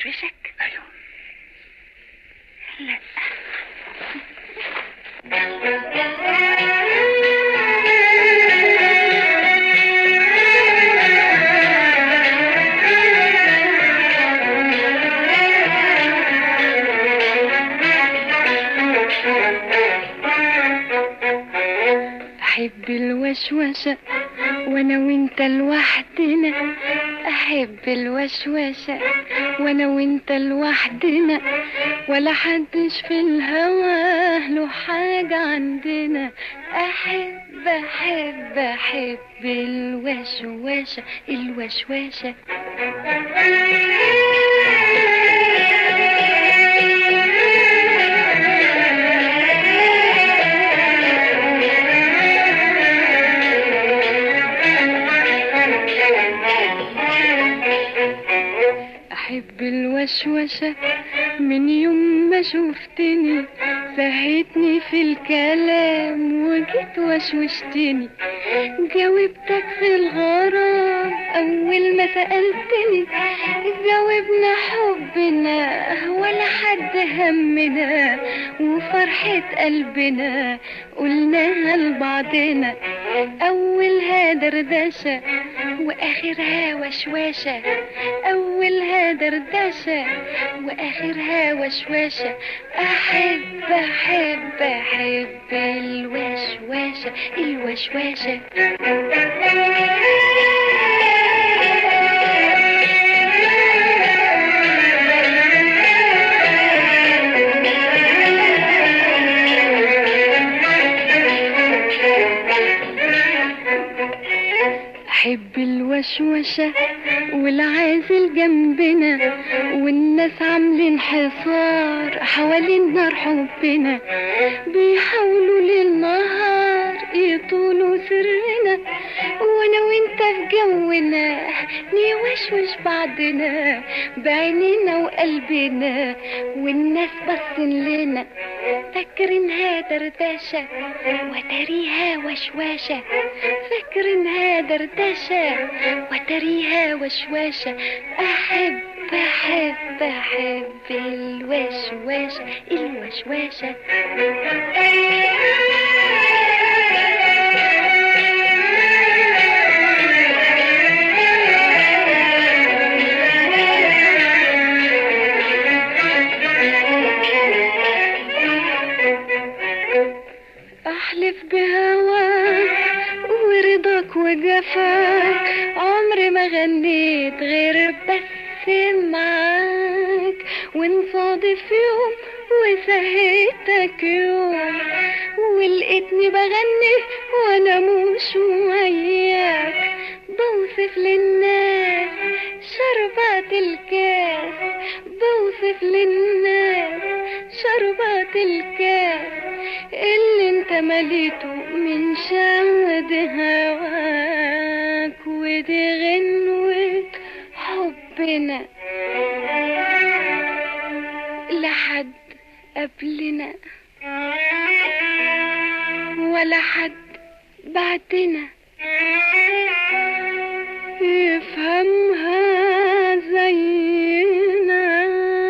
يوشوشك ايوه لا أحب الوشوشة وأنا وأنت لوحدنا أحب الوشوشة وأنا وأنت لوحدنا ولا حدش في الهوى له حاجة عندنا أحب أحب أحب الوشوشة الوشوشة أحب الوشوشة من يوم ما شفتني سهيتني في الكلام وجيت وشوشتني جاوبتك في الغرام أول ما سألتني جاوبنا حبنا ولا حد همنا وفرحة قلبنا قلناها لبعضنا أولها دردشة وآخرها وشواشة أولها دردشة وآخرها وشواشة أحب أحب أحب الوشواشة الوشواشة أحب الوشوشة والعازل جنبنا والناس عاملين حصار حوالين نار حبنا بيحاولوا للنهار يطولوا سرنا وانا وانت في جونا نوشوش بعضنا بعينينا وقلبنا والناس باصين لنا فاكرينها دردشة وتريها وشواشة فاكرينها دردشة وتريها وشواشة أحب أحب أحب الوشواشة الوشواشة أحلف بهواك ورضاك وجفاك عمري ما غنيت غير بس معاك ونصادف يوم وسهيتك يوم ولقيتني بغني وانا مش وياك بوصف للناس شربات الكاس بوصف للناس شربات الكاس اللي انت مليته من شهد هواك ودي غنوة حبنا لحد قبلنا ولا حد بعدنا يفهمها زينا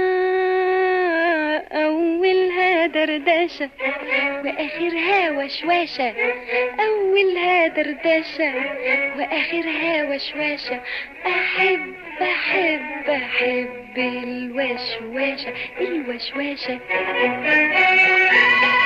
أولها دردشة وآخرها وشواشة أولها دردشة وآخرها وشواشة أحب أحب أحب الوشواشة الوشواشة